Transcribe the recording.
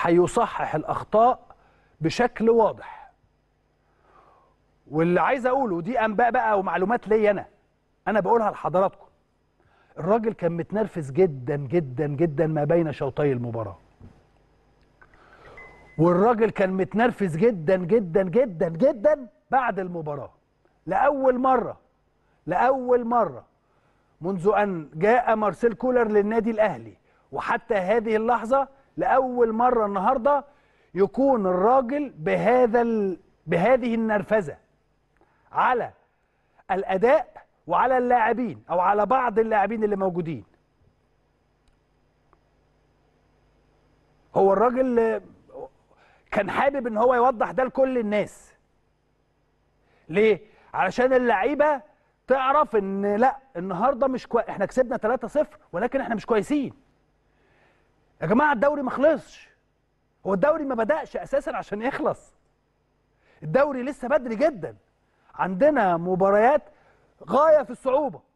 هيصحح الاخطاء بشكل واضح واللي عايز اقوله دي انباء بقى ومعلومات ليا انا انا بقولها لحضراتكم الراجل كان متنرفز جدا جدا جدا ما بين شوطي المباراه والراجل كان متنرفز جدا جدا جدا جدا بعد المباراه لاول مره لاول مره منذ ان جاء مارسيل كولر للنادي الاهلي وحتى هذه اللحظه لاول مره النهارده يكون الراجل بهذا ال... بهذه النرفزه على الاداء وعلى اللاعبين او على بعض اللاعبين اللي موجودين هو الراجل كان حابب ان هو يوضح ده لكل الناس ليه علشان اللعيبه تعرف ان لا النهارده مش كوي... احنا كسبنا 3-0 ولكن احنا مش كويسين يا جماعه الدوري ما خلصش هو الدوري ما بدأش اساسا عشان يخلص الدوري لسه بدري جدا عندنا مباريات غايه في الصعوبه